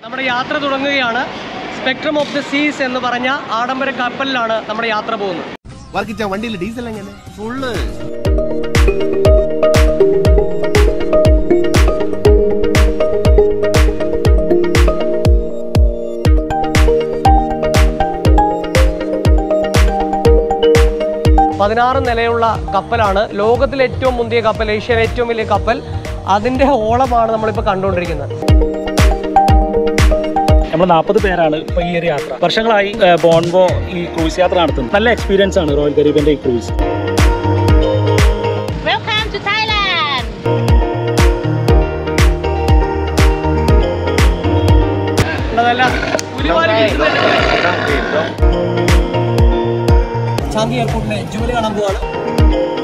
നമ്മുടെ യാത്ര തുടങ്ങുകയാണ് സ്പെക്ട്രം ഓഫ് ദ സീസ് എന്ന് പറഞ്ഞ ആഡംബര കപ്പലിലാണ് നമ്മുടെ യാത്ര പോകുന്നത് വർക്കിച്ച വണ്ടിയിൽ ഡീസൽ എങ്ങനെ ഫുള്ള് പതിനാറ് നിലയുള്ള കപ്പലാണ് ലോകത്തിലെ ഏറ്റവും മുന്തിയ കപ്പൽ ഏഷ്യയിലെ ഏറ്റവും വലിയ കപ്പൽ അതിൻ്റെ ഓളമാണ് നമ്മളിപ്പോൾ കണ്ടുകൊണ്ടിരിക്കുന്നത് നമ്മൾ നാൽപ്പത് പേരാണ് ഇപ്പൊ ഈ ഒരു യാത്ര വർഷങ്ങളായി ഏഹ്, ബോൺബോ ഈ ക്രൂസ് യാത്ര നടത്തുന്നത് നല്ല എക്സ്പീരിയൻസ് ആണ് റോയൽ കരീബിന്റെ ഈ ക്രൂസ് Welcome to Thailand! ഉള്ളതല്ല ഒരുപാട് ചാന്തി എയർപോർട്ടിലെ ജൂലി കാണാൻ പോവാണ്